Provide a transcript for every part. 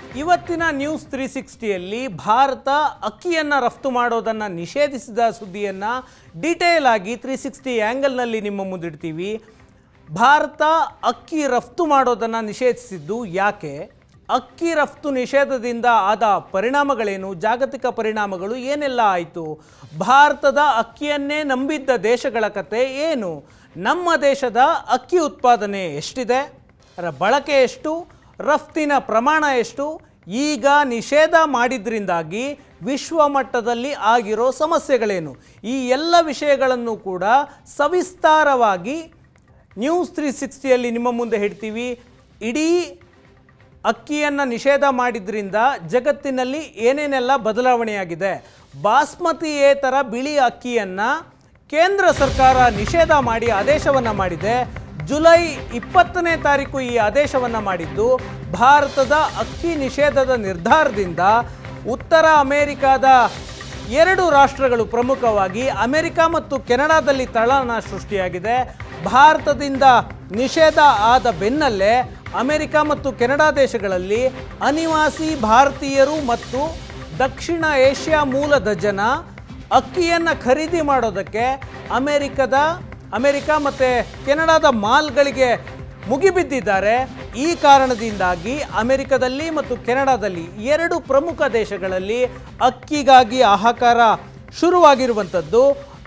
ಇವತ್ತಿನ news three ಸಿಕ್ಸ್ಟಿಯಲ್ಲಿ Bharat ಅಕ್ಕಿಯನ್ನು ರಫ್ತು ಮಾಡೋದನ್ನು ನಿಷೇಧಿಸಿದ ಸುದ್ದಿಯನ್ನು ಡೀಟೇಲ್ ಆಗಿ ತ್ರೀ ಸಿಕ್ಸ್ಟಿ ಆ್ಯಂಗಲ್ನಲ್ಲಿ ನಿಮ್ಮ ಮುಂದಿಡ್ತೀವಿ ಭಾರತ ಅಕ್ಕಿ ರಫ್ತು ಮಾಡೋದನ್ನು ನಿಷೇಧಿಸಿದ್ದು ಯಾಕೆ ಅಕ್ಕಿ ರಫ್ತು ನಿಷೇಧದಿಂದ ಆದ ಪರಿಣಾಮಗಳೇನು ಜಾಗತಿಕ ಪರಿಣಾಮಗಳು ಏನೆಲ್ಲ ಆಯಿತು ಭಾರತದ ಅಕ್ಕಿಯನ್ನೇ ನಂಬಿದ್ದ ದೇಶಗಳ ಕತೆ ಏನು ನಮ್ಮ ದೇಶದ ಅಕ್ಕಿ ಉತ್ಪಾದನೆ ಎಷ್ಟಿದೆ ಅದರ ಬಳಕೆ ಎಷ್ಟು ರಫ್ತಿನ ಪ್ರಮಾಣ ಎಷ್ಟು ಈಗ ನಿಷೇಧ ಮಾಡಿದ್ರಿಂದಾಗಿ ವಿಶ್ವ ಮಟ್ಟದಲ್ಲಿ ಆಗಿರೋ ಸಮಸ್ಯೆಗಳೇನು ಈ ಎಲ್ಲ ವಿಷಯಗಳನ್ನು ಕೂಡ ಸವಿಸ್ತಾರವಾಗಿ ನ್ಯೂಸ್ ತ್ರೀ ಸಿಕ್ಸ್ಟಿಯಲ್ಲಿ ನಿಮ್ಮ ಮುಂದೆ ಇಡ್ತೀವಿ ಇಡೀ ಅಕ್ಕಿಯನ್ನು ನಿಷೇಧ ಮಾಡಿದ್ರಿಂದ ಜಗತ್ತಿನಲ್ಲಿ ಏನೇನೆಲ್ಲ ಬದಲಾವಣೆಯಾಗಿದೆ ಬಾಸ್ಮತಿಯೇತರ ಬಿಳಿ ಅಕ್ಕಿಯನ್ನು ಕೇಂದ್ರ ಸರ್ಕಾರ ನಿಷೇಧ ಮಾಡಿ ಆದೇಶವನ್ನು ಮಾಡಿದೆ ಜುಲೈ ಇಪ್ಪತ್ತನೇ ತಾರೀಕು ಈ ಆದೇಶವನ್ನು ಮಾಡಿದ್ದು ಭಾರತದ ಅಕ್ಕಿ ನಿಷೇಧದ ನಿರ್ಧಾರದಿಂದ ಉತ್ತರ ಅಮೆರಿಕಾದ ಎರಡು ರಾಷ್ಟ್ರಗಳು ಪ್ರಮುಖವಾಗಿ ಅಮೆರಿಕ ಮತ್ತು ಕೆನಡಾದಲ್ಲಿ ತಳಹಣ ಸೃಷ್ಟಿಯಾಗಿದೆ ಭಾರತದಿಂದ ನಿಷೇಧ ಆದ ಬೆನ್ನಲ್ಲೇ ಅಮೆರಿಕ ಮತ್ತು ಕೆನಡಾ ದೇಶಗಳಲ್ಲಿ ಅನಿವಾಸಿ ಭಾರತೀಯರು ಮತ್ತು ದಕ್ಷಿಣ ಏಷ್ಯಾ ಮೂಲದ ಜನ ಅಕ್ಕಿಯನ್ನು ಖರೀದಿ ಮಾಡೋದಕ್ಕೆ ಅಮೆರಿಕದ ಅಮೆರಿಕ ಮತ್ತು ಕೆನಡಾದ ಮಾಲ್ಗಳಿಗೆ ಮುಗಿಬಿದ್ದಿದ್ದಾರೆ ಈ ಕಾರಣದಿಂದಾಗಿ ಅಮೆರಿಕದಲ್ಲಿ ಮತ್ತು ಕೆನಡಾದಲ್ಲಿ ಎರಡು ಪ್ರಮುಖ ದೇಶಗಳಲ್ಲಿ ಅಕ್ಕಿಗಾಗಿ ಹಾಹಾಕಾರ ಶುರುವಾಗಿರುವಂಥದ್ದು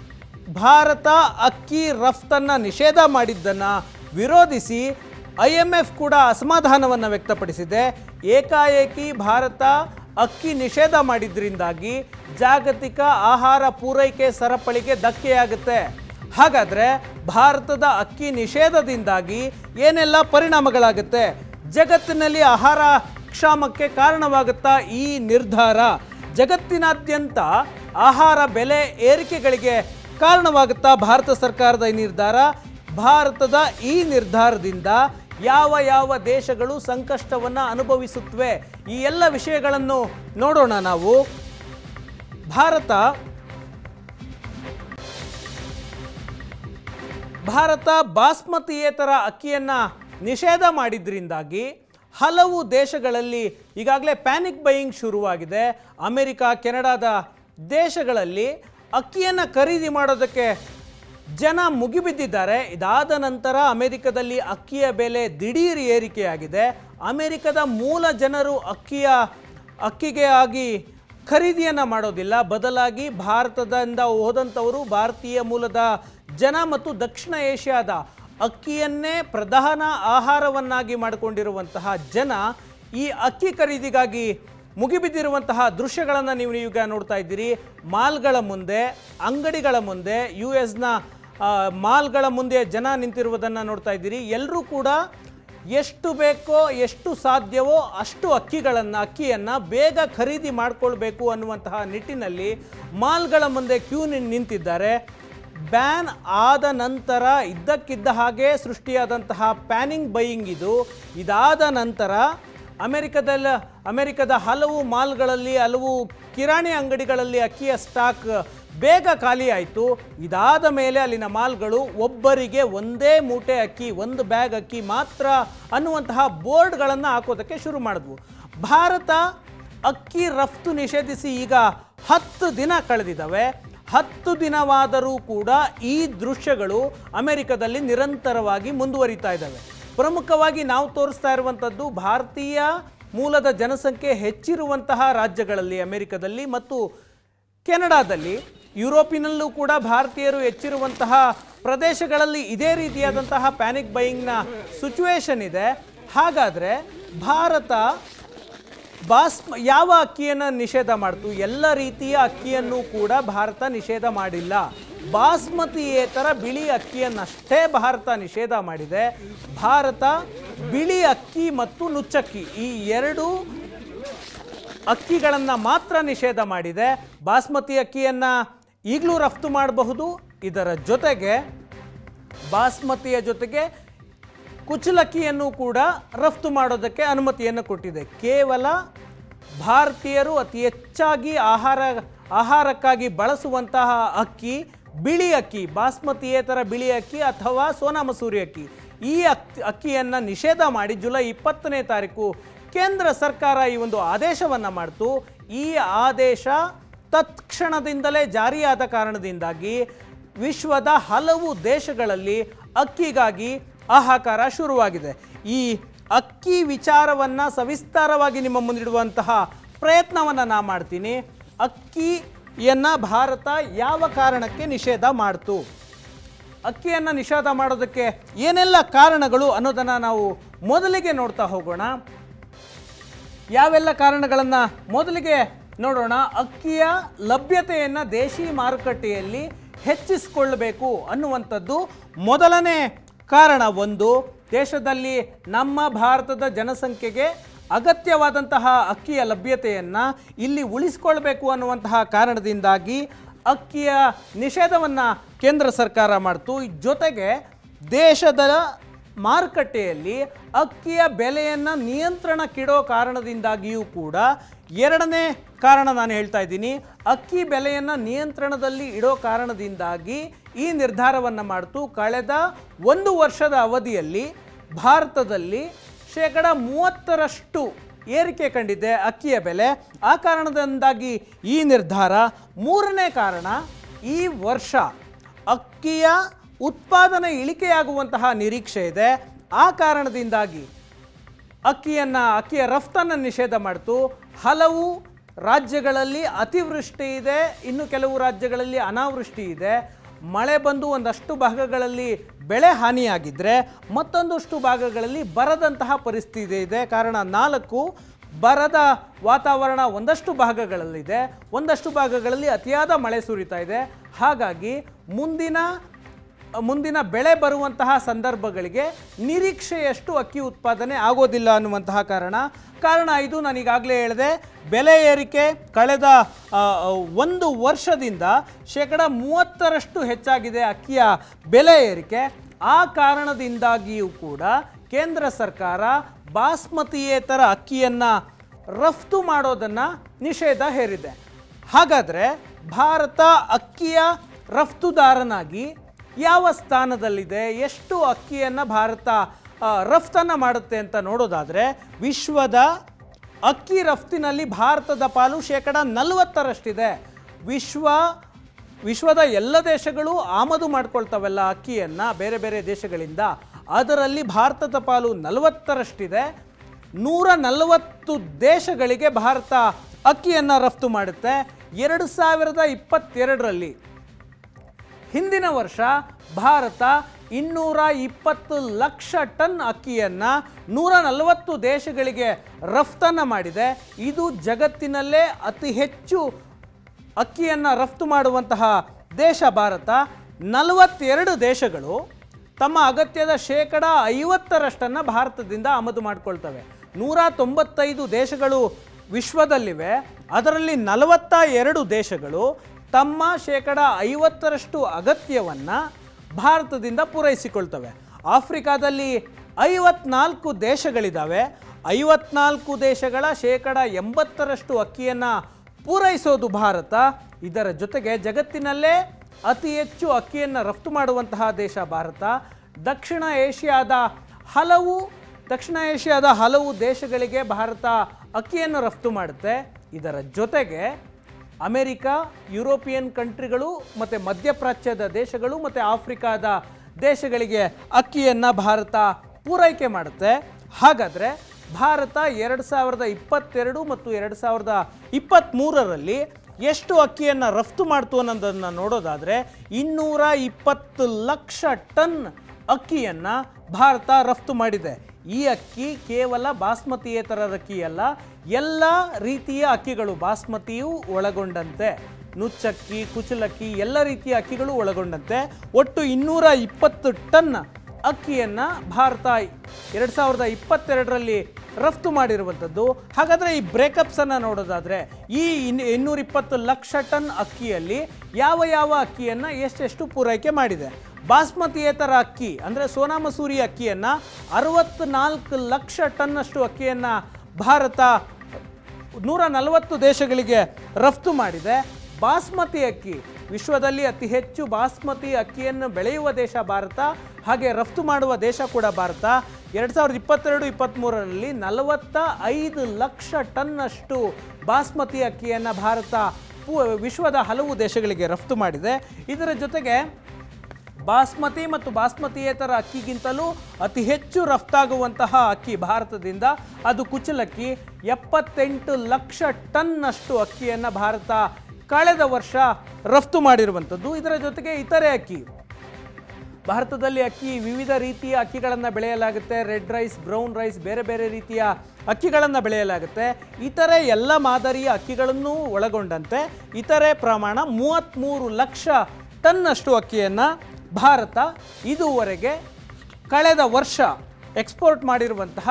ಭಾರತ ಅಕ್ಕಿ ರಫ್ತನ್ನು ನಿಷೇಧ ಮಾಡಿದ್ದನ್ನು ವಿರೋಧಿಸಿ ಐ ಎಮ್ ಎಫ್ ಕೂಡ ಅಸಮಾಧಾನವನ್ನು ವ್ಯಕ್ತಪಡಿಸಿದೆ ಏಕಾಏಕಿ ಭಾರತ ಅಕ್ಕಿ ನಿಷೇಧ ಮಾಡಿದ್ರಿಂದಾಗಿ ಜಾಗತಿಕ ಆಹಾರ ಪೂರೈಕೆ ಸರಪಳಿಗೆ ಧಕ್ಕೆಯಾಗುತ್ತೆ ಹಾಗಾದರೆ ಭಾರತದ ಅಕ್ಕಿ ನಿಷೇಧದಿಂದಾಗಿ ಏನೆಲ್ಲ ಪರಿಣಾಮಗಳಾಗುತ್ತೆ ಜಗತ್ತಿನಲ್ಲಿ ಆಹಾರ ಕ್ಷಾಮಕ್ಕೆ ಕಾರಣವಾಗುತ್ತಾ ಈ ನಿರ್ಧಾರ ಜಗತ್ತಿನಾದ್ಯಂತ ಆಹಾರ ಬೆಲೆ ಏರಿಕೆಗಳಿಗೆ ಕಾರಣವಾಗುತ್ತಾ ಭಾರತ ಸರ್ಕಾರದ ಈ ನಿರ್ಧಾರ ಭಾರತದ ಈ ನಿರ್ಧಾರದಿಂದ ಯಾವ ಯಾವ ದೇಶಗಳು ಸಂಕಷ್ಟವನ್ನು ಅನುಭವಿಸುತ್ತವೆ ಈ ಎಲ್ಲ ವಿಷಯಗಳನ್ನು ನೋಡೋಣ ನಾವು ಭಾರತ ಭಾರತ ಬಾಸ್ಮತಿಯೇತರ ಅಕ್ಕಿಯನ್ನು ನಿಷೇಧ ಮಾಡಿದ್ರಿಂದಾಗಿ ಹಲವು ದೇಶಗಳಲ್ಲಿ ಈಗಾಗಲೇ ಪ್ಯಾನಿಕ್ ಬೈಯಿಂಗ್ ಶುರುವಾಗಿದೆ ಅಮೆರಿಕ ಕೆನಡಾದ ದೇಶಗಳಲ್ಲಿ ಅಕ್ಕಿಯನ್ನು ಖರೀದಿ ಮಾಡೋದಕ್ಕೆ ಜನ ಮುಗಿಬಿದ್ದಿದ್ದಾರೆ ಇದಾದ ನಂತರ ಅಮೆರಿಕದಲ್ಲಿ ಅಕ್ಕಿಯ ಬೆಲೆ ದಿಢೀರ್ ಏರಿಕೆಯಾಗಿದೆ ಅಮೆರಿಕದ ಮೂಲ ಜನರು ಅಕ್ಕಿಯ ಅಕ್ಕಿಗೆ ಆಗಿ ಖರೀದಿಯನ್ನು ಮಾಡೋದಿಲ್ಲ ಬದಲಾಗಿ ಭಾರತದಿಂದ ಹೋದಂಥವರು ಭಾರತೀಯ ಮೂಲದ ಜನ ಮತ್ತು ದಕ್ಷಿಣ ಏಷ್ಯಾದ ಅಕ್ಕಿಯನ್ನೇ ಪ್ರಧಾನ ಆಹಾರವನ್ನಾಗಿ ಮಾಡಿಕೊಂಡಿರುವಂತಹ ಜನ ಈ ಅಕ್ಕಿ ಖರೀದಿಗಾಗಿ ಮುಗಿಬಿದ್ದಿರುವಂತಹ ದೃಶ್ಯಗಳನ್ನು ನೀವು ಈಗ ನೋಡ್ತಾ ಇದ್ದೀರಿ ಮಾಲ್ಗಳ ಮುಂದೆ ಅಂಗಡಿಗಳ ಮುಂದೆ ಯು ಎಸ್ನ ಮಾಲ್ಗಳ ಮುಂದೆ ಜನ ನಿಂತಿರುವುದನ್ನು ನೋಡ್ತಾ ಇದ್ದೀರಿ ಎಲ್ಲರೂ ಕೂಡ ಎಷ್ಟು ಬೇಕೋ ಎಷ್ಟು ಸಾಧ್ಯವೋ ಅಷ್ಟು ಅಕ್ಕಿಗಳನ್ನು ಅಕ್ಕಿಯನ್ನು ಬೇಗ ಖರೀದಿ ಮಾಡಿಕೊಳ್ಬೇಕು ಅನ್ನುವಂತಹ ನಿಟ್ಟಿನಲ್ಲಿ ಮಾಲ್ಗಳ ಮುಂದೆ ಕ್ಯೂ ನಿಂತಿದ್ದಾರೆ ಬ್ಯಾನ್ ಆದ ನಂತರ ಇದ್ದಕ್ಕಿದ್ದ ಹಾಗೆ ಸೃಷ್ಟಿಯಾದಂತಹ ಪ್ಯಾನಿಂಗ್ ಬೈಯಿಂಗ್ ಇದು ಇದಾದ ನಂತರ ಅಮೆರಿಕದಲ್ಲ ಅಮೆರಿಕದ ಹಲವು ಮಾಲ್ಗಳಲ್ಲಿ ಹಲವು ಕಿರಾಣಿ ಅಂಗಡಿಗಳಲ್ಲಿ ಅಕ್ಕಿಯ ಸ್ಟಾಕ್ ಬೇಗ ಖಾಲಿ ಆಯಿತು ಇದಾದ ಮೇಲೆ ಅಲ್ಲಿನ ಮಾಲ್ಗಳು ಒಬ್ಬರಿಗೆ ಒಂದೇ ಮೂಟೆ ಅಕ್ಕಿ ಒಂದು ಬ್ಯಾಗ್ ಅಕ್ಕಿ ಮಾತ್ರ ಅನ್ನುವಂತಹ ಬೋರ್ಡ್ಗಳನ್ನು ಹಾಕೋದಕ್ಕೆ ಶುರು ಮಾಡಿದ್ವು ಭಾರತ ಅಕ್ಕಿ ರಫ್ತು ನಿಷೇಧಿಸಿ ಈಗ ಹತ್ತು ದಿನ ಕಳೆದಿದ್ದಾವೆ ಹತ್ತು ದಿನವಾದರೂ ಕೂಡ ಈ ದೃಶ್ಯಗಳು ಅಮೆರಿಕದಲ್ಲಿ ನಿರಂತರವಾಗಿ ಮುಂದುವರಿತಾ ಇದ್ದಾವೆ ಪ್ರಮುಖವಾಗಿ ನಾವು ತೋರಿಸ್ತಾ ಇರುವಂಥದ್ದು ಭಾರತೀಯ ಮೂಲದ ಜನಸಂಖ್ಯೆ ಹೆಚ್ಚಿರುವಂತಹ ರಾಜ್ಯಗಳಲ್ಲಿ ಅಮೆರಿಕದಲ್ಲಿ ಮತ್ತು ಕೆನಡಾದಲ್ಲಿ ಯುರೋಪಿನಲ್ಲೂ ಕೂಡ ಭಾರತೀಯರು ಹೆಚ್ಚಿರುವಂತಹ ಪ್ರದೇಶಗಳಲ್ಲಿ ಇದೇ ರೀತಿಯಾದಂತಹ ಪ್ಯಾನಿಕ್ ಬೈಯಿಂಗ್ನ ಸಿಚುವೇಶನ್ ಇದೆ ಹಾಗಾದರೆ ಭಾರತ ಬಾಸ್ಮ ಯಾವ ಅಕ್ಕಿಯನ್ನು ನಿಷೇಧ ಮಾಡ್ತು ಎಲ್ಲ ರೀತಿಯ ಅಕ್ಕಿಯನ್ನು ಕೂಡ ಭಾರತ ನಿಷೇಧ ಮಾಡಿಲ್ಲ ಬಾಸ್ಮತಿಯೇತರ ಬಿಳಿ ಅಕ್ಕಿಯನ್ನಷ್ಟೇ ಭಾರತ ನಿಷೇಧ ಮಾಡಿದೆ ಭಾರತ ಬಿಳಿ ಅಕ್ಕಿ ಮತ್ತು ನುಚ್ಚಕ್ಕಿ ಈ ಎರಡು ಅಕ್ಕಿಗಳನ್ನು ಮಾತ್ರ ನಿಷೇಧ ಮಾಡಿದೆ ಬಾಸ್ಮತಿ ಅಕ್ಕಿಯನ್ನು ಈಗಲೂ ರಫ್ತು ಮಾಡಬಹುದು ಇದರ ಜೊತೆಗೆ ಬಾಸ್ಮತಿಯ ಜೊತೆಗೆ ಕುಚಲಕ್ಕಿಯನ್ನು ಕೂಡ ರಫ್ತು ಮಾಡೋದಕ್ಕೆ ಅನುಮತಿಯನ್ನು ಕೊಟ್ಟಿದೆ ಕೇವಲ ಭಾರತೀಯರು ಅತಿ ಹೆಚ್ಚಾಗಿ ಆಹಾರ ಆಹಾರಕ್ಕಾಗಿ ಬಳಸುವಂತಹ ಅಕ್ಕಿ ಬಿಳಿ ಅಕ್ಕಿ ಬಾಸ್ಮತಿಯೇತರ ಬಿಳಿ ಅಕ್ಕಿ ಅಥವಾ ಸೋನಾ ಮಸೂರಿ ಅಕ್ಕಿ ಈ ಅಕ್ಕಿ ಅಕ್ಕಿಯನ್ನು ನಿಷೇಧ ಮಾಡಿ ಜುಲೈ ಇಪ್ಪತ್ತನೇ ತಾರೀಕು ಕೇಂದ್ರ ಸರ್ಕಾರ ಈ ಒಂದು ಆದೇಶವನ್ನು ಮಾಡ್ತು ಈ ಆದೇಶ ತತ್ಕ್ಷಣದಿಂದಲೇ ಜಾರಿಯಾದ ಕಾರಣದಿಂದಾಗಿ ವಿಶ್ವದ ಹಲವು ದೇಶಗಳಲ್ಲಿ ಅಕ್ಕಿಗಾಗಿ ಹಾಹಾಕಾರ ಶುರುವಾಗಿದೆ ಈ ಅಕ್ಕಿ ವಿಚಾರವನ್ನು ಸವಿಸ್ತಾರವಾಗಿ ನಿಮ್ಮ ಮುಂದಿಡುವಂತಹ ಪ್ರಯತ್ನವನ್ನು ನಾ ಮಾಡ್ತೀನಿ ಅಕ್ಕಿಯನ್ನು ಭಾರತ ಯಾವ ಕಾರಣಕ್ಕೆ ನಿಷೇಧ ಮಾಡ್ತು ಅಕ್ಕಿಯನ್ನು ನಿಷೇಧ ಮಾಡೋದಕ್ಕೆ ಏನೆಲ್ಲ ಕಾರಣಗಳು ಅನ್ನೋದನ್ನು ನಾವು ಮೊದಲಿಗೆ ನೋಡ್ತಾ ಹೋಗೋಣ ಯಾವೆಲ್ಲ ಕಾರಣಗಳನ್ನು ಮೊದಲಿಗೆ ನೋಡೋಣ ಅಕ್ಕಿಯ ಲಭ್ಯತೆಯನ್ನು ದೇಶಿ ಮಾರುಕಟ್ಟೆಯಲ್ಲಿ ಹೆಚ್ಚಿಸಿಕೊಳ್ಳಬೇಕು ಅನ್ನುವಂಥದ್ದು ಮೊದಲನೇ ಕಾರಣ ಒಂದು ದೇಶದಲ್ಲಿ ನಮ್ಮ ಭಾರತದ ಜನಸಂಖ್ಯೆಗೆ ಅಗತ್ಯವಾದಂತಹ ಅಕ್ಕಿಯ ಲಭ್ಯತೆಯನ್ನು ಇಲ್ಲಿ ಉಳಿಸ್ಕೊಳ್ಬೇಕು ಅನ್ನುವಂತಹ ಕಾರಣದಿಂದಾಗಿ ಅಕ್ಕಿಯ ನಿಷೇಧವನ್ನು ಕೇಂದ್ರ ಸರ್ಕಾರ ಮಾಡ್ತು ಜೊತೆಗೆ ದೇಶದ ಮಾರುಕಟ್ಟೆಯಲ್ಲಿ ಅಕ್ಕಿಯ ಬೆಲೆಯನ್ನು ನಿಯಂತ್ರಣಕ್ಕಿಡೋ ಕಾರಣದಿಂದಾಗಿಯೂ ಕೂಡ ಎರಡನೇ ಕಾರಣ ನಾನು ಹೇಳ್ತಾ ಇದ್ದೀನಿ ಅಕ್ಕಿ ಬೆಲೆಯನ್ನು ನಿಯಂತ್ರಣದಲ್ಲಿ ಇಡೋ ಕಾರಣದಿಂದಾಗಿ ಈ ನಿರ್ಧಾರವನ್ನು ಮಾಡ್ತು ಕಳೆದ ಒಂದು ವರ್ಷದ ಅವಧಿಯಲ್ಲಿ ಭಾರತದಲ್ಲಿ ಶೇಕಡ ಮೂವತ್ತರಷ್ಟು ಏರಿಕೆ ಕಂಡಿದೆ ಅಕ್ಕಿಯ ಬೆಲೆ ಆ ಕಾರಣದಿಂದಾಗಿ ಈ ನಿರ್ಧಾರ ಮೂರನೇ ಕಾರಣ ಈ ವರ್ಷ ಅಕ್ಕಿಯ ಉತ್ಪಾದನೆ ಇಳಿಕೆಯಾಗುವಂತಹ ನಿರೀಕ್ಷೆ ಇದೆ ಆ ಕಾರಣದಿಂದಾಗಿ ಅಕ್ಕಿಯನ್ನು ಅಕ್ಕಿಯ ರಫ್ತನ್ನು ನಿಷೇಧ ಮಾಡ್ತು ಹಲವು ರಾಜ್ಯಗಳಲ್ಲಿ ಅತಿವೃಷ್ಟಿ ಇದೆ ಇನ್ನು ಕೆಲವು ರಾಜ್ಯಗಳಲ್ಲಿ ಅನಾವೃಷ್ಟಿ ಇದೆ ಮಳೆ ಬಂದು ಒಂದಷ್ಟು ಭಾಗಗಳಲ್ಲಿ ಬೆಳೆ ಹಾನಿಯಾಗಿದ್ದರೆ ಮತ್ತೊಂದಷ್ಟು ಭಾಗಗಳಲ್ಲಿ ಬರದಂತಹ ಪರಿಸ್ಥಿತಿ ಇದೆ ಕಾರಣ ನಾಲ್ಕು ಬರದ ವಾತಾವರಣ ಒಂದಷ್ಟು ಭಾಗಗಳಲ್ಲಿದೆ ಒಂದಷ್ಟು ಭಾಗಗಳಲ್ಲಿ ಅತಿಯಾದ ಮಳೆ ಸುರಿತಾ ಇದೆ ಹಾಗಾಗಿ ಮುಂದಿನ ಮುಂದಿನ ಬೆಳೆ ಬರುವಂತಹ ಸಂದರ್ಭಗಳಿಗೆ ನಿರೀಕ್ಷೆಯಷ್ಟು ಅಕ್ಕಿ ಉತ್ಪಾದನೆ ಆಗೋದಿಲ್ಲ ಅನ್ನುವಂತಹ ಕಾರಣ ಕಾರಣ ಇದು ನಾನು ಈಗಾಗಲೇ ಹೇಳಿದೆ ಬೆಲೆ ಏರಿಕೆ ಕಳೆದ ಆ, ಒಂದು ವರ್ಷದಿಂದ ಶೇಕಡ ಮೂವತ್ತರಷ್ಟು ಹೆಚ್ಚಾಗಿದೆ ಅಕ್ಕಿಯ ಬೆಲೆ ಏರಿಕೆ ಆ ಕಾರಣದಿಂದಾಗಿಯೂ ಕೂಡ ಕೇಂದ್ರ ಸರ್ಕಾರ ಬಾಸ್ಮತಿಯೇತರ ಅಕ್ಕಿಯನ್ನು ರಫ್ತು ಮಾಡೋದನ್ನು ನಿಷೇಧ ಹೇರಿದೆ ಹಾಗಾದರೆ ಭಾರತ ಅಕ್ಕಿಯ ರಫ್ತುದಾರನಾಗಿ ಯಾವ ಸ್ಥಾನದಲ್ಲಿದೆ ಎಷ್ಟು ಅಕ್ಕಿಯನ್ನು ಭಾರತ ಆ, ರಫ್ತನ್ನು ಮಾಡುತ್ತೆ ಅಂತ ನೋಡೋದಾದರೆ ವಿಶ್ವದ ಅಕ್ಕಿ ರಫ್ತಿನಲ್ಲಿ ಭಾರತದ ಪಾಲು ಶೇಕಡ ನಲವತ್ತರಷ್ಟಿದೆ ವಿಶ್ವ ವಿಶ್ವದ ಎಲ್ಲ ದೇಶಗಳು ಆಮದು ಮಾಡ್ಕೊಳ್ತವೆಲ್ಲ ಅಕ್ಕಿಯನ್ನು ಬೇರೆ ಬೇರೆ ದೇಶಗಳಿಂದ ಅದರಲ್ಲಿ ಭಾರತದ ಪಾಲು ನಲವತ್ತರಷ್ಟಿದೆ ನೂರ ನಲವತ್ತು ದೇಶಗಳಿಗೆ ಭಾರತ ಅಕ್ಕಿಯನ್ನು ರಫ್ತು ಮಾಡುತ್ತೆ ಎರಡು ಸಾವಿರದ ಇಪ್ಪತ್ತೆರಡರಲ್ಲಿ ಹಿಂದಿನ ವರ್ಷ ಭಾರತ ಇನ್ನೂರ ಇಪ್ಪತ್ತು ಲಕ್ಷ ಟನ್ ಅಕ್ಕಿಯನ್ನು ನೂರ ನಲವತ್ತು ದೇಶಗಳಿಗೆ ರಫ್ತನ್ನು ಮಾಡಿದೆ ಇದು ಜಗತ್ತಿನಲ್ಲೇ ಅತಿ ಹೆಚ್ಚು ಅಕ್ಕಿಯನ್ನು ರಫ್ತು ಮಾಡುವಂತಹ ದೇಶ ಭಾರತ ನಲವತ್ತೆರಡು ದೇಶಗಳು ತಮ್ಮ ಅಗತ್ಯದ ಶೇಕಡ ಐವತ್ತರಷ್ಟನ್ನು ಭಾರತದಿಂದ ಆಮದು ಮಾಡಿಕೊಳ್ತವೆ ನೂರ ತೊಂಬತ್ತೈದು ದೇಶಗಳು ವಿಶ್ವದಲ್ಲಿವೆ ಅದರಲ್ಲಿ ನಲವತ್ತ ಎರಡು ದೇಶಗಳು ತಮ್ಮ ಶೇಕಡ ಐವತ್ತರಷ್ಟು ಅಗತ್ಯವನ್ನು ಭಾರತದಿಂದ ಪೂರೈಸಿಕೊಳ್ತವೆ ಆಫ್ರಿಕಾದಲ್ಲಿ ಐವತ್ನಾಲ್ಕು ದೇಶಗಳಿದ್ದಾವೆ ಐವತ್ನಾಲ್ಕು ದೇಶಗಳ ಶೇಕಡ ಎಂಬತ್ತರಷ್ಟು ಅಕ್ಕಿಯನ್ನು ಪೂರೈಸೋದು ಭಾರತ ಇದರ ಜೊತೆಗೆ ಜಗತ್ತಿನಲ್ಲೇ ಅತಿ ಹೆಚ್ಚು ಅಕ್ಕಿಯನ್ನು ರಫ್ತು ಮಾಡುವಂತಹ ದೇಶ ಭಾರತ ದಕ್ಷಿಣ ಏಷ್ಯಾದ ಹಲವು ದಕ್ಷಿಣ ಏಷ್ಯಾದ ಹಲವು ದೇಶಗಳಿಗೆ ಭಾರತ ಅಕ್ಕಿಯನ್ನು ರಫ್ತು ಮಾಡುತ್ತೆ ಇದರ ಜೊತೆಗೆ ಅಮೆರಿಕ ಯುರೋಪಿಯನ್ ಕಂಟ್ರಿಗಳು ಮತ್ತು ಮಧ್ಯಪ್ರಾಚ್ಯದ ದೇಶಗಳು ಮತ್ತು ಆಫ್ರಿಕಾದ ದೇಶಗಳಿಗೆ ಅಕ್ಕಿಯನ್ನು ಭಾರತ ಪೂರೈಕೆ ಮಾಡುತ್ತೆ ಹಾಗಾದರೆ ಭಾರತ ಎರಡು ಸಾವಿರದ ಇಪ್ಪತ್ತೆರಡು ಮತ್ತು ಎರಡು ಸಾವಿರದ ಇಪ್ಪತ್ತ್ಮೂರರಲ್ಲಿ ಎಷ್ಟು ಅಕ್ಕಿಯನ್ನು ರಫ್ತು ಮಾಡ್ತು ಅನ್ನೋದನ್ನು ನೋಡೋದಾದರೆ ಇನ್ನೂರ ಇಪ್ಪತ್ತು ಲಕ್ಷ ಟನ್ ಅಕ್ಕಿಯನ್ನು ಭಾರತ ರಫ್ತು ಮಾಡಿದೆ ಈ ಅಕ್ಕಿ ಕೇವಲ ಬಾಸ್ಮತಿಯೇತರ ಅಕ್ಕಿ ಅಲ್ಲ ಎಲ್ಲ ರೀತಿಯ ಅಕ್ಕಿಗಳು ಬಾಸ್ಮತಿಯೂ ಒಳಗೊಂಡಂತೆ ನುಚ್ಚಕ್ಕಿ ಕುಚಲಕ್ಕಿ ಎಲ್ಲ ರೀತಿಯ ಅಕ್ಕಿಗಳು ಒಳಗೊಂಡಂತೆ ಒಟ್ಟು ಇನ್ನೂರ ಇಪ್ಪತ್ತು ಟನ್ ಅಕ್ಕಿಯನ್ನು ಭಾರತ ಎರಡು ಸಾವಿರದ ಇಪ್ಪತ್ತೆರಡರಲ್ಲಿ ರಫ್ತು ಮಾಡಿರುವಂಥದ್ದು ಹಾಗಾದರೆ ಈ ಬ್ರೇಕಪ್ಸನ್ನು ನೋಡೋದಾದರೆ ಈ ಇನ್ ಇನ್ನೂರಿಪ್ಪತ್ತು ಲಕ್ಷ ಟನ್ ಅಕ್ಕಿಯಲ್ಲಿ ಯಾವ ಯಾವ ಅಕ್ಕಿಯನ್ನು ಎಷ್ಟೆಷ್ಟು ಪೂರೈಕೆ ಮಾಡಿದೆ ಬಾಸ್ಮತಿಯೇತರ ಅಕ್ಕಿ ಅಂದರೆ ಸೋನಾ ಮಸೂರಿ ಅಕ್ಕಿಯನ್ನು ಅರವತ್ತ್ನಾಲ್ಕು ಲಕ್ಷ ಟನ್ನಷ್ಟು ಅಕ್ಕಿಯನ್ನು ಭಾರತ ನೂರ ನಲವತ್ತು ದೇಶಗಳಿಗೆ ರಫ್ತು ಮಾಡಿದೆ ಬಾಸ್ಮತಿ ಅಕ್ಕಿ ವಿಶ್ವದಲ್ಲಿ ಅತಿ ಹೆಚ್ಚು ಬಾಸ್ಮತಿ ಅಕ್ಕಿಯನ್ನು ಬೆಳೆಯುವ ದೇಶ ಭಾರತ ಹಾಗೆ ರಫ್ತು ಮಾಡುವ ದೇಶ ಕೂಡ ಭಾರತ ಎರಡು ಸಾವಿರದ ಇಪ್ಪತ್ತೆರಡು ಇಪ್ಪತ್ತ್ಮೂರರಲ್ಲಿ ನಲವತ್ತ ಐದು ಲಕ್ಷ ಟನ್ನಷ್ಟು ಬಾಸ್ಮತಿ ಅಕ್ಕಿಯನ್ನು ಭಾರತ ಪೂ- ವಿಶ್ವದ ಹಲವು ದೇಶಗಳಿಗೆ ರಫ್ತು ಮಾಡಿದೆ ಇದರ ಜೊತೆಗೆ ಬಾಸ್ಮತಿ ಮತ್ತು ಬಾಸ್ಮತಿಯೇತರ ಅಕ್ಕಿಗಿಂತಲೂ ಅತಿ ಹೆಚ್ಚು ರಫ್ತಾಗುವಂತಹ ಅಕ್ಕಿ ಭಾರತದಿಂದ ಅದು ಕುಚಲಕ್ಕಿ ಎಪ್ಪತ್ತೆಂಟು ಲಕ್ಷ ಟನ್ನಷ್ಟು ಅಕ್ಕಿಯನ್ನು ಭಾರತ ಕಳೆದ ವರ್ಷ ರಫ್ತು ಮಾಡಿರುವಂಥದ್ದು ಇದರ ಜೊತೆಗೆ ಇತರೆ ಅಕ್ಕಿ ಭಾರತದಲ್ಲಿ ಅಕ್ಕಿ ವಿವಿಧ ರೀತಿಯ ಅಕ್ಕಿಗಳನ್ನು ಬೆಳೆಯಲಾಗುತ್ತೆ ರೆಡ್ ರೈಸ್ ಬ್ರೌನ್ ರೈಸ್ ಬೇರೆ ಬೇರೆ ರೀತಿಯ ಅಕ್ಕಿಗಳನ್ನು ಬೆಳೆಯಲಾಗುತ್ತೆ ಇತರೆ ಎಲ್ಲ ಮಾದರಿಯ ಅಕ್ಕಿಗಳನ್ನು ಒಳಗೊಂಡಂತೆ ಇತರೆ ಪ್ರಮಾಣ ಮೂವತ್ತ್ಮೂರು ಲಕ್ಷ ಟನ್ನಷ್ಟು ಅಕ್ಕಿಯನ್ನು ಭಾರತ ಇದುವರೆಗೆ ಕಳೆದ ವರ್ಷ ಎಕ್ಸ್ಪೋರ್ಟ್ ಮಾಡಿರುವಂತಹ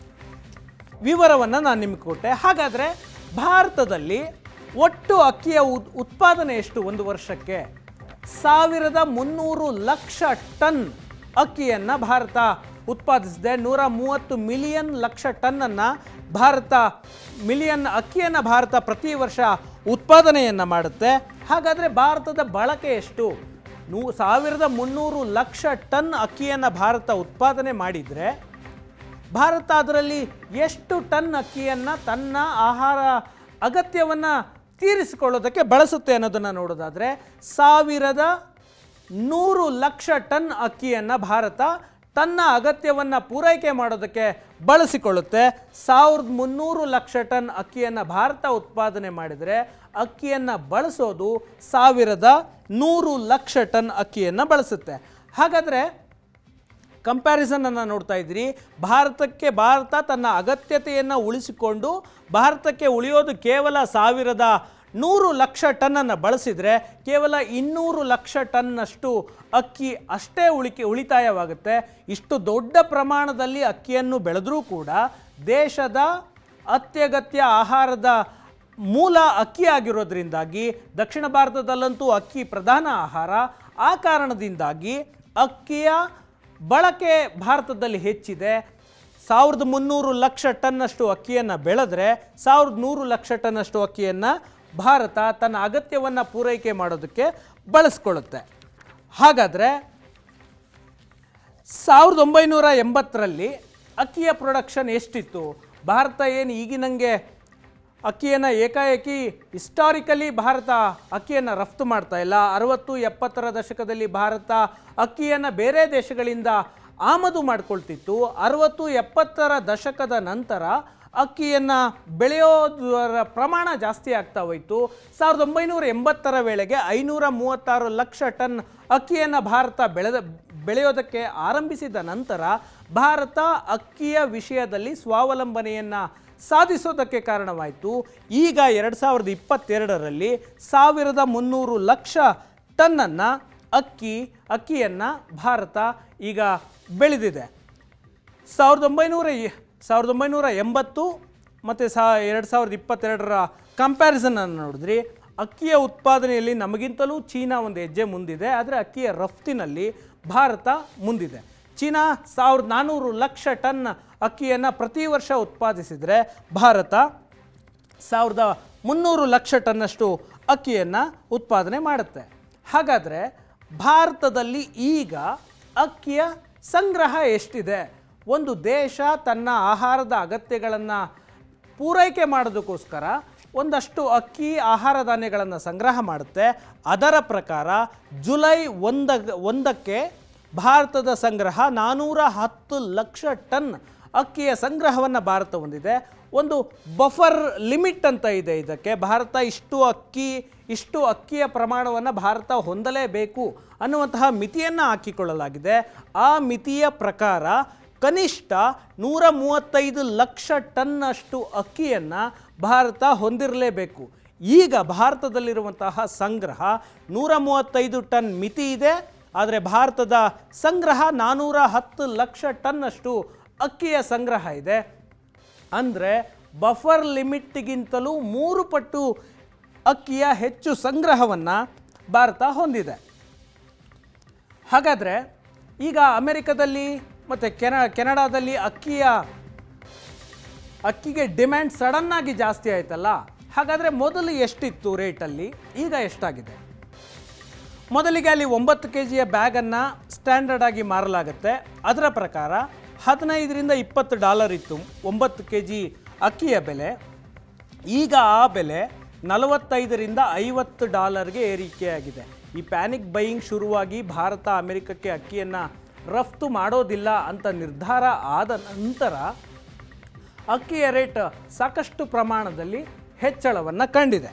ವಿವರವನ್ನು ನಾನು ನಿಮಗೆ ಕೊಟ್ಟೆ ಹಾಗಾದರೆ ಭಾರತದಲ್ಲಿ ಒಟ್ಟು ಅಕ್ಕಿಯ ಉತ್- ಉತ್ಪಾದನೆ ಎಷ್ಟು ಒಂದು ವರ್ಷಕ್ಕೆ ಸಾವಿರದ ಮುನ್ನೂರು ಲಕ್ಷ ಟನ್ ಅಕ್ಕಿಯನ್ನು ಭಾರತ ಉತ್ಪಾದಿಸಿದೆ ನೂರ ಮೂವತ್ತು ಮಿಲಿಯನ್ ಲಕ್ಷ ಟನ್ನನ್ನು ಭಾರತ ಮಿಲಿಯನ್ ಅಕ್ಕಿಯನ್ನು ಭಾರತ ಪ್ರತಿ ವರ್ಷ ಉತ್ಪಾದನೆಯನ್ನು ಮಾಡುತ್ತೆ ಹಾಗಾದರೆ ಭಾರತದ ಬಳಕೆ ಎಷ್ಟು ನೂ ಸಾವಿರದ ಮುನ್ನೂರು ಲಕ್ಷ ಟನ್ ಅಕ್ಕಿಯನ್ನು ಭಾರತ ಉತ್ಪಾದನೆ ಮಾಡಿದರೆ ಭಾರತ ಅದರಲ್ಲಿ ಎಷ್ಟು ಟನ್ ಅಕ್ಕಿಯನ್ನು ತನ್ನ ಆಹಾರ ಅಗತ್ಯವನ್ನು ತೀರಿಸಿಕೊಳ್ಳೋದಕ್ಕೆ ಬಳಸುತ್ತೆ ಅನ್ನೋದನ್ನು ನೋಡೋದಾದರೆ ಸಾವಿರದ ನೂರು ಲಕ್ಷ ಟನ್ ಅಕ್ಕಿಯನ್ನು ಭಾರತ ತನ್ನ ಅಗತ್ಯವನ್ನು ಪೂರೈಕೆ ಮಾಡೋದಕ್ಕೆ ಬಳಸಿಕೊಳ್ಳುತ್ತೆ ಸಾವಿರದ ಮುನ್ನೂರು ಲಕ್ಷ ಟನ್ ಅಕ್ಕಿಯನ್ನು ಭಾರತ ಉತ್ಪಾದನೆ ಮಾಡಿದರೆ ಅಕ್ಕಿಯನ್ನು ಬಳಸೋದು ಸಾವಿರದ ನೂರು ಲಕ್ಷ ಟನ್ ಅಕ್ಕಿಯನ್ನು ಬಳಸುತ್ತೆ ಹಾಗಾದರೆ ಕಂಪ್ಯಾರಿಸನ್ ಅನ್ನು ನೋಡ್ತಾ ಇದ್ದೀರಿ ಭಾರತಕ್ಕೆ ಭಾರತ ತನ್ನ ಅಗತ್ಯತೆಯನ್ನು ಉಳಿಸಿಕೊಂಡು ಭಾರತಕ್ಕೆ ಉಳಿಯೋದು ಕೇವಲ ಸಾವಿರದ ನೂರು ಲಕ್ಷ ಟನ್ನನ್ನು ಬಳಸಿದರೆ ಕೇವಲ ಇನ್ನೂರು ಲಕ್ಷ ಟನ್ನಷ್ಟು ಅಕ್ಕಿ ಅಷ್ಟೇ ಉಳಿಕೆ ಉಳಿತಾಯವಾಗುತ್ತೆ ಇಷ್ಟು ದೊಡ್ಡ ಪ್ರಮಾಣದಲ್ಲಿ ಅಕ್ಕಿಯನ್ನು ಬೆಳೆದರೂ ಕೂಡ ದೇಶದ ಅತ್ಯಗತ್ಯ ಆಹಾರದ ಮೂಲ ಅಕ್ಕಿ ಆಗಿರೋದ್ರಿಂದಾಗಿ ದಕ್ಷಿಣ ಭಾರತದಲ್ಲಂತೂ ಅಕ್ಕಿ ಪ್ರಧಾನ ಆಹಾರ ಆ ಕಾರಣದಿಂದಾಗಿ ಅಕ್ಕಿಯ ಬಳಕೆ ಭಾರತದಲ್ಲಿ ಹೆಚ್ಚಿದೆ ಸಾವಿರದ ಮುನ್ನೂರು ಲಕ್ಷ ಟನ್ನಷ್ಟು ಅಕ್ಕಿಯನ್ನು ಬೆಳೆದ್ರೆ ಸಾವಿರದ ನೂರು ಲಕ್ಷ ಟನ್ನಷ್ಟು ಅಕ್ಕಿಯನ್ನು ಭಾರತ ತನ್ನ ಅಗತ್ಯವನ್ನು ಪೂರೈಕೆ ಮಾಡೋದಕ್ಕೆ ಬಳಸ್ಕೊಳ್ಳುತ್ತೆ ಹಾಗಾದರೆ ಸಾವಿರದ ಒಂಬೈನೂರ ಎಂಬತ್ತರಲ್ಲಿ ಅಕ್ಕಿಯ ಪ್ರೊಡಕ್ಷನ್ ಎಷ್ಟಿತ್ತು ಭಾರತ ಏನು ಈಗಿನಂಗೆ ಅಕ್ಕಿಯನ್ನು ಏಕಾಏಕಿ ಹಿಸ್ಟಾರಿಕಲಿ ಭಾರತ ಅಕ್ಕಿಯನ್ನು ರಫ್ತು ಮಾಡ್ತಾ ಇಲ್ಲ ಅರವತ್ತು ಎಪ್ಪತ್ತರ ದಶಕದಲ್ಲಿ ಭಾರತ ಅಕ್ಕಿಯನ್ನು ಬೇರೆ ದೇಶಗಳಿಂದ ಆಮದು ಮಾಡ್ಕೊಳ್ತಿತ್ತು ಅರವತ್ತು ಎಪ್ಪತ್ತರ ದಶಕದ ನಂತರ ಅಕ್ಕಿಯನ್ನು ಬೆಳೆಯೋದರ ಪ್ರಮಾಣ ಜಾಸ್ತಿ ಆಗ್ತಾ ಹೋಯಿತು ಸಾವಿರದ ಒಂಬೈನೂರ ಎಂಬತ್ತರ ವೇಳೆಗೆ ಐನೂರ ಮೂವತ್ತಾರು ಲಕ್ಷ ಟನ್ ಅಕ್ಕಿಯನ್ನು ಭಾರತ ಬೆಳೆದ ಬೆಳೆಯೋದಕ್ಕೆ ಆರಂಭಿಸಿದ ನಂತರ ಭಾರತ ಅಕ್ಕಿಯ ವಿಷಯದಲ್ಲಿ ಸ್ವಾವಲಂಬನೆಯನ್ನು ಸಾಧಿಸೋದಕ್ಕೆ ಕಾರಣವಾಯಿತು ಈಗ ಎರಡು ಸಾವಿರದ ಇಪ್ಪತ್ತೆರಡರಲ್ಲಿ ಸಾವಿರದ ಮುನ್ನೂರು ಲಕ್ಷ ಟನ್ನನ್ನು ಅಕ್ಕಿ ಅಕ್ಕಿಯನ್ನು ಭಾರತ ಈಗ ಬೆಳೆದಿದೆ ಸಾವಿರದ ಒಂಬೈನೂರ ಎ- ಸಾವಿರದ ಒಂಬೈನೂರ ಎಂಬತ್ತು ಮತ್ತು ಸಾ ಎರಡು ಸಾವಿರದ ಇಪ್ಪತ್ತೆರಡರ ಕಂಪ್ಯಾರಿಸನನ್ನು ನೋಡಿದ್ರಿ ಅಕ್ಕಿಯ ಉತ್ಪಾದನೆಯಲ್ಲಿ ನಮಗಿಂತಲೂ ಚೀನಾ ಒಂದು ಹೆಜ್ಜೆ ಮುಂದಿದೆ ಆದರೆ ಅಕ್ಕಿಯ ರಫ್ತಿನಲ್ಲಿ ಭಾರತ ಮುಂದಿದೆ ಚೀನಾ ಸಾವಿರದ ನಾನ್ನೂರು ಲಕ್ಷ ಟನ್ ಅಕ್ಕಿಯನ್ನು ಪ್ರತಿ ವರ್ಷ ಉತ್ಪಾದಿಸಿದರೆ ಭಾರತ ಸಾವಿರದ ಮುನ್ನೂರು ಲಕ್ಷ ಟನ್ನಷ್ಟು ಅಕ್ಕಿಯನ್ನು ಉತ್ಪಾದನೆ ಮಾಡುತ್ತೆ ಹಾಗಾದರೆ ಭಾರತದಲ್ಲಿ ಈಗ ಅಕ್ಕಿಯ ಸಂಗ್ರಹ ಎಷ್ಟಿದೆ ಒಂದು ದೇಶ ತನ್ನ ಆಹಾರದ ಅಗತ್ಯಗಳನ್ನು ಪೂರೈಕೆ ಮಾಡೋದಕ್ಕೋಸ್ಕರ ಒಂದಷ್ಟು ಅಕ್ಕಿ ಆಹಾರ ಧಾನ್ಯಗಳನ್ನು ಸಂಗ್ರಹ ಮಾಡುತ್ತೆ ಅದರ ಪ್ರಕಾರ ಜುಲೈ ಒಂದ ಒಂದಕ್ಕೆ ಭಾರತದ ಸಂಗ್ರಹ ನಾನ್ನೂರ ಹತ್ತು ಲಕ್ಷ ಟನ್ ಅಕ್ಕಿಯ ಸಂಗ್ರಹವನ್ನು ಭಾರತ ಹೊಂದಿದೆ ಒಂದು ಬಫರ್ ಲಿಮಿಟ್ ಅಂತ ಇದೆ ಇದಕ್ಕೆ ಭಾರತ ಇಷ್ಟು ಅಕ್ಕಿ ಇಷ್ಟು ಅಕ್ಕಿಯ ಪ್ರಮಾಣವನ್ನು ಭಾರತ ಹೊಂದಲೇಬೇಕು ಅನ್ನುವಂತಹ ಮಿತಿಯನ್ನು ಹಾಕಿಕೊಳ್ಳಲಾಗಿದೆ ಆ ಮಿತಿಯ ಪ್ರಕಾರ ಕನಿಷ್ಠ ನೂರ ಮೂವತ್ತೈದು ಲಕ್ಷ ಟನ್ನಷ್ಟು ಅಕ್ಕಿಯನ್ನು ಭಾರತ ಹೊಂದಿರಲೇಬೇಕು ಈಗ ಭಾರತದಲ್ಲಿರುವಂತಹ ಸಂಗ್ರಹ ನೂರ ಮೂವತ್ತೈದು ಟನ್ ಮಿತಿ ಇದೆ ಆದರೆ ಭಾರತದ ಸಂಗ್ರಹ ನಾನ್ನೂರ ಹತ್ತು ಲಕ್ಷ ಟನ್ನಷ್ಟು ಅಕ್ಕಿಯ ಸಂಗ್ರಹ ಇದೆ ಅಂದರೆ ಬಫರ್ ಲಿಮಿಟ್ಗಿಂತಲೂ ಮೂರು ಪಟ್ಟು ಅಕ್ಕಿಯ ಹೆಚ್ಚು ಸಂಗ್ರಹವನ್ನು ಭಾರತ ಹೊಂದಿದೆ ಹಾಗಾದರೆ ಈಗ ಅಮೆರಿಕದಲ್ಲಿ ಮತ್ತು ಕೆನ ಕೆನಡಾದಲ್ಲಿ ಅಕ್ಕಿಯ ಅಕ್ಕಿಗೆ ಡಿಮ್ಯಾಂಡ್ ಸಡನ್ನಾಗಿ ಜಾಸ್ತಿ ಆಯ್ತಲ್ಲ ಹಾಗಾದರೆ ಮೊದಲು ಎಷ್ಟಿತ್ತು ರೇಟಲ್ಲಿ ಈಗ ಎಷ್ಟಾಗಿದೆ ಮೊದಲಿಗೆ ಅಲ್ಲಿ ಒಂಬತ್ತು ಕೆ ಜಿಯ ಬ್ಯಾಗನ್ನು ಸ್ಟ್ಯಾಂಡರ್ಡ್ ಆಗಿ ಮಾರಲಾಗುತ್ತೆ ಅದರ ಪ್ರಕಾರ ಹದಿನೈದರಿಂದ ಇಪ್ಪತ್ತು ಡಾಲರ್ ಇತ್ತು ಒಂಬತ್ತು ಕೆ ಜಿ ಅಕ್ಕಿಯ ಬೆಲೆ ಈಗ ಆ ಬೆಲೆ ನಲವತ್ತೈದರಿಂದ ಐವತ್ತು ಡಾಲರ್ಗೆ ಏರಿಕೆಯಾಗಿದೆ ಈ ಪ್ಯಾನಿಕ್ ಬೈಯಿಂಗ್ ಶುರುವಾಗಿ ಭಾರತ ಅಮೆರಿಕಕ್ಕೆ ಅಕ್ಕಿಯನ್ನು ರಫ್ತು ಮಾಡೋದಿಲ್ಲ ಅಂತ ನಿರ್ಧಾರ ಆದ ನಂತರ ಅಕ್ಕಿಯ ರೇಟ್ ಸಾಕಷ್ಟು ಪ್ರಮಾಣದಲ್ಲಿ ಹೆಚ್ಚಳವನ್ನು ಕಂಡಿದೆ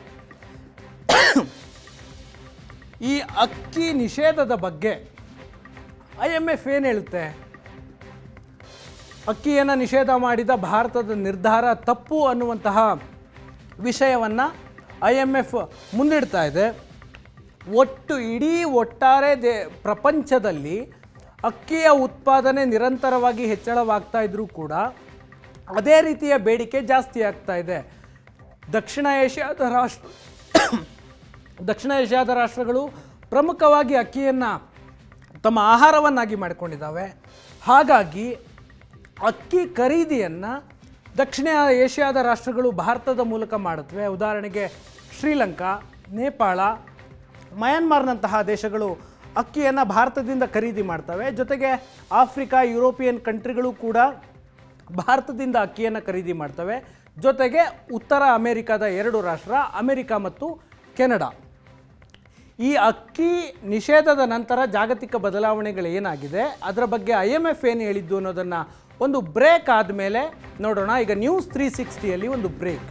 ಈ ಅಕ್ಕಿ ನಿಷೇಧದ ಬಗ್ಗೆ ಐ ಎಮ್ ಎಫ್ ಏನು ಹೇಳುತ್ತೆ ಅಕ್ಕಿಯನ್ನು ನಿಷೇಧ ಮಾಡಿದ ಭಾರತದ ನಿರ್ಧಾರ ತಪ್ಪು ಅನ್ನುವಂತಹ ವಿಷಯವನ್ನು ಐ ಎಮ್ ಎಫ್ ಮುಂದಿಡ್ತಾ ಇದೆ ಒಟ್ಟು ಇಡೀ ಒಟ್ಟಾರೆ ದೇ ಪ್ರಪಂಚದಲ್ಲಿ ಅಕ್ಕಿಯ ಉತ್ಪಾದನೆ ನಿರಂತರವಾಗಿ ಹೆಚ್ಚಳವಾಗ್ತಾ ಇದ್ರೂ ಕೂಡ ಅದೇ ರೀತಿಯ ಬೇಡಿಕೆ ಜಾಸ್ತಿ ಆಗ್ತಾ ಇದೆ ದಕ್ಷಿಣ ಏಷ್ಯಾದ ರಾಷ್ಟ್ರ ದಕ್ಷಿಣ ಏಷ್ಯಾದ ರಾಷ್ಟ್ರಗಳು ಪ್ರಮುಖವಾಗಿ ಅಕ್ಕಿಯನ್ನು ತಮ್ಮ ಆಹಾರವನ್ನಾಗಿ ಮಾಡಿಕೊಂಡಿದ್ದಾವೆ ಹಾಗಾಗಿ ಅಕ್ಕಿ ಖರೀದಿಯನ್ನು ದಕ್ಷಿಣ ಏಷ್ಯಾದ ರಾಷ್ಟ್ರಗಳು ಭಾರತದ ಮೂಲಕ ಮಾಡುತ್ತವೆ ಉದಾಹರಣೆಗೆ ಶ್ರೀಲಂಕಾ ನೇಪಾಳ ಮಯನ್ಮಾರ್ನಂತಹ ದೇಶಗಳು ಅಕ್ಕಿಯನ್ನು ಭಾರತದಿಂದ ಖರೀದಿ ಮಾಡ್ತವೆ ಜೊತೆಗೆ ಆಫ್ರಿಕಾ ಯುರೋಪಿಯನ್ ಕಂಟ್ರಿಗಳು ಕೂಡ ಭಾರತದಿಂದ ಅಕ್ಕಿಯನ್ನು ಖರೀದಿ ಮಾಡ್ತವೆ ಜೊತೆಗೆ ಉತ್ತರ ಅಮೆರಿಕದ ಎರಡು ರಾಷ್ಟ್ರ ಅಮೆರಿಕ ಮತ್ತು ಕೆನಡಾ ಈ ಅಕ್ಕಿ ನಿಷೇಧದ ನಂತರ ಜಾಗತಿಕ ಬದಲಾವಣೆಗಳು ಏನಾಗಿದೆ ಅದರ ಬಗ್ಗೆ ಐ ಎಮ್ ಎಫ್ ಏನು ಹೇಳಿದ್ದು ಅನ್ನೋದನ್ನು ಒಂದು ಬ್ರೇಕ್ ಆದಮೇಲೆ ನೋಡೋಣ ಈಗ ನ್ಯೂಸ್ ತ್ರೀ ಸಿಕ್ಸ್ಟಿಯಲ್ಲಿ ಒಂದು ಬ್ರೇಕ್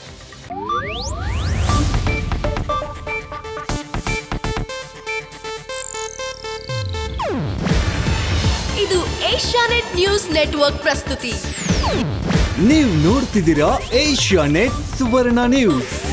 ಇದು ಏಷ್ಯಾನೆಟ್ ನ್ಯೂಸ್ ನೆಟ್ವರ್ಕ್ ಪ್ರಸ್ತುತಿ ನೀವು ನೋಡ್ತಿದ್ದೀರಾ ಏಷ್ಯಾ ನೆಟ್ ಸುವರ್ಣ ನ್ಯೂಸ್